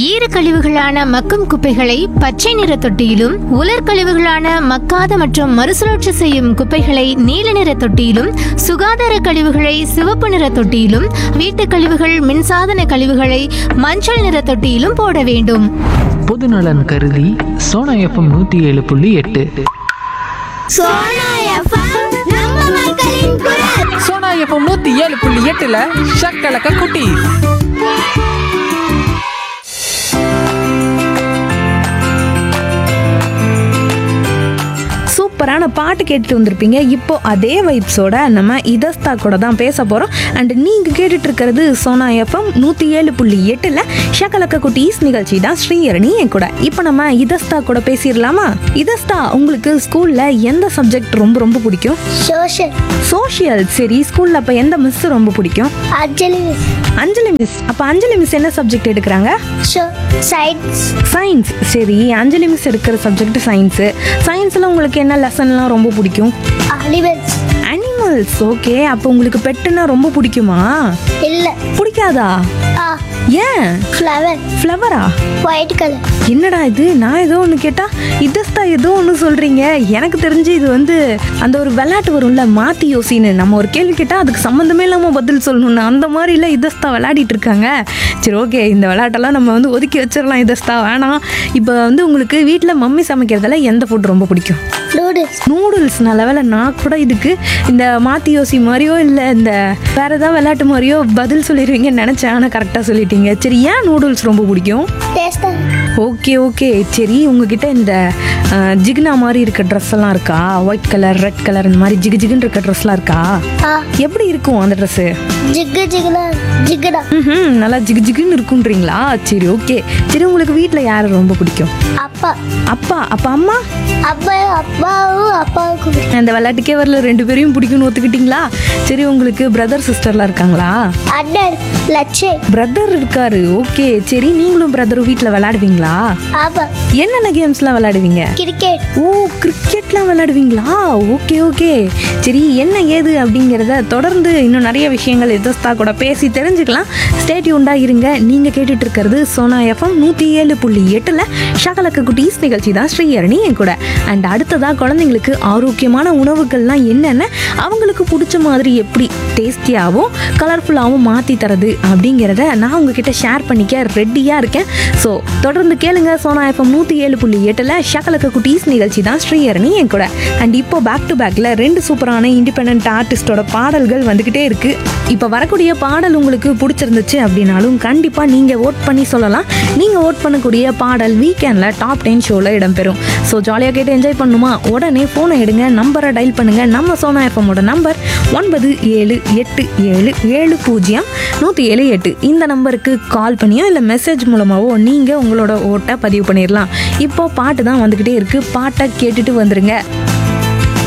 ஈர கழிவுகளான மக்கும் குப்பைகளை பச்சை நிற தொட்டியிலும் உலர் கழிவுகளான மக்காத மற்றும் மறுசுழற்சி செய்யும் குப்பைகளை நீல நிற தொட்டியிலும் சுகாதார கழிவுகளை சிவப்பு நிற தொட்டியிலும் வீட்டுக் கழிவுகள் மின்சாதன கழிவுகளை மஞ்சள் நிற தொட்டியிலும் போட வேண்டும் பொதுநலன் கருதி சோனா எஃப்எம் நூற்றி ஏழு புள்ளி எட்டு சோனா எஃப்எம் நம்ம மக்களின் குரல் சோனா எஃப்எம் நூற்றி ஏழு புள்ளி எட்டில் ஷக்கலக்க குட்டி சூப்பரான பாட்டு கேட்டுட்டு வந்திருப்பீங்க இப்போ அதே வைப்ஸோட நம்ம இதஸ்தா கூட தான் பேச போகிறோம் அண்ட் நீங்கள் கேட்டுட்டு இருக்கிறது சோனா எஃப்எம் நூற்றி ஏழு புள்ளி எட்டில் ஷகலக்க குட்டீஸ் நிகழ்ச்சி தான் ஸ்ரீஹரணி என் கூட இப்போ நம்ம இதஸ்தா கூட பேசிடலாமா இதஸ்தா உங்களுக்கு ஸ்கூலில் எந்த சப்ஜெக்ட் ரொம்ப ரொம்ப பிடிக்கும் சோஷியல் சோஷியல் சரி ஸ்கூலில் அப்போ எந்த மிஸ் ரொம்ப பிடிக்கும் அஞ்சலி மிஸ் அஞ்சலி மிஸ் அப்போ அஞ்சலி மிஸ் என்ன சப்ஜெக்ட் எடுக்கிறாங்க ஷோ சயின்ஸ் சயின்ஸ் சரி அஞ்சலி மிஸ் எடுக்கிற சப்ஜெக்ட் சயின்ஸு சயின்ஸில் உங்களுக்கு என்ன லெசன்லாம் ரொம்ப பிடிக்கும் அனிமல்ஸ் அனிமல்ஸ் ஓகே அப்போ உங்களுக்கு பெட்டுன்னா ரொம்ப பிடிக்குமா இல்ல பிடிக்காதா ஆ ஏன் ஃப்ளவர் ஃப்ளவரா ஒயிட் கலர் என்னடா இது நான் ஏதோ ஒன்று கேட்டால் இதஸ்தா ஏதோ ஒன்று சொல்கிறீங்க எனக்கு தெரிஞ்சு இது வந்து அந்த ஒரு விளையாட்டு வரும்ல மாற்றி யோசின்னு நம்ம ஒரு கேள்வி கேட்டால் அதுக்கு சம்மந்தமே இல்லாமல் பதில் சொல்லணும்னு அந்த மாதிரில இதஸ்தா விளையாடிட்டு இருக்காங்க சரி ஓகே இந்த விளையாட்டெல்லாம் நம்ம வந்து ஒதுக்கி வச்சிடலாம் இதஸ்தா வேணாம் இப்போ வந்து உங்களுக்கு வீட்டில் மம்மி சமைக்கிறதுல எந்த ஃபுட் ரொம்ப பிடிக்கும் நூடுல்ஸ் நூடுல்ஸ் நல்ல வேலை நான் கூட இதுக்கு இந்த மாத்தி யோசி மாதிரியோ இல்லை இந்த வேற ஏதாவது விளையாட்டு மாதிரியோ பதில் சொல்லிடுவீங்கன்னு நினச்சேன் ஆனால் கரெக்டாக சொல்லிட்டீங்க சரி ஏன் நூடுல்ஸ் ரொம்ப பிடிக்கும் டேஸ்டா ஓகே ஓகே சரி உங்ககிட்ட இந்த அஹ், ஜிகினா மாதிரி இருக்க ட்ரெஸ் எல்லாம் இருக்கா ஒயிட் கலர் ரெட் கலர் இந்த மாதிரி ஜிகு ஜிகுன்னு இருக்க ட்ரெஸ்லாம் இருக்கா ஆ எப்படி இருக்கும் அந்த ட்ரெஸ்ஸு ஜிகு ஜிகுனா ஜிகுடா ம் நல்லா ஜிகு ஜிகுன்னு இருக்குன்றீங்களா சரி ஓகே சரி உங்களுக்கு வீட்டில் யார் ரொம்ப பிடிக்கும் அப்பா அப்பா அப்பா அம்மா அப்பா அப்பாவும் அப்பாவுக்கும் பிடிக்கும். அந்த விளையாட்டுக்கே வரல ரெண்டு பேரையும் பிடிக்கும்னு ஒத்துக்கிட்டீங்களா சரி உங்களுக்கு பிரதர் சிஸ்டர்லாம் இருக்காங்களா அண்ணன் லட்சே பிரதர் இருக்காரு ஓகே சரி நீங்களும் பிரதரும் வீட்டில் விளையாடுவீங்களா ஆமா என்னென்ன கேம்ஸ்லாம் விளையாடுவீங்க கிரிக்கெட் ஓ கிரிக்கெட்லாம் விளையாடுவீங்களா ஓகே ஓகே சரி என்ன ஏது அப்படிங்கிறத தொடர்ந்து இன்னும் நிறைய விஷயங்கள் எதஸ்தா கூட பேசி தெரிஞ்சுக்கலாம் ஸ்டேட்யூண்டா இருங்க நீங்க கேட்டுட்டு இருக்கிறது சோனா எஃப்எம் நூற்றி ஏழு புள்ளி எட்டில் ஷகலக்க குட்டீஸ் நிகழ்ச்சி தான் ஸ்ரீஹரணி என் கூட அண்ட் அடுத்ததா குழந்தைங்களுக்கு ஆரோக்கியமான உணவுகள்லாம் என்னென்ன அவங்களுக்கு பிடிச்ச மாதிரி எப்படி டேஸ்டியாகவும் கலர்ஃபுல்லாகவும் மாற்றி தரது அப்படிங்கிறத நான் உங்ககிட்ட ஷேர் பண்ணிக்க ரெடியாக இருக்கேன் ஸோ தொடர்ந்து கேளுங்க சோனா எஃப்எம் நூற்றி ஏழு புள்ளி எட்டில் ஷகலக்க குட்டீஸ் நிகழ்ச்சி தான் ஸ்ரீஹரணி என் கூட அண்ட் இப்போ பேக் டு பேக்கில் ரெண்டு சூப்பரான இண்டிபெண்ட் ஆர்டிஸ்டோட பாடல்கள் வந்துக்கிட்டே இருக்குது இப்போ வரக்கூடிய பாடல் உங்களுக்கு பிடிச்சிருந்துச்சு அப்படின்னாலும் கண்டிப்பாக நீங்கள் ஓட் பண்ணி சொல்லலாம் நீங்கள் ஓட் பண்ணக்கூடிய பாடல் வீக்கெண்டில் டாப் டென் ஷோவில் இடம்பெறும் ஸோ ஜாலியாக கேட்டு என்ஜாய் பண்ணுமா உடனே ஃபோனை எடுங்க நம்பரை டயல் பண்ணுங்கள் நம்ம சோனா எஃப்எம்மோட நம்பர் ஒன்பது ஏழு எட்டு ஏழு ஏழு பூஜ்ஜியம் நூற்றி ஏழு எட்டு இந்த நம்பருக்கு கால் பண்ணியோ இல்லை மெசேஜ் மூலமாகவோ நீங்கள் உங்களோட ஓட்டை பதிவு பண்ணிடலாம் இப்போ பாட்டு தான் வந்துக்கிட்டே இருக்குது பாட்டை கேட்டுட்டு வந்துருங்க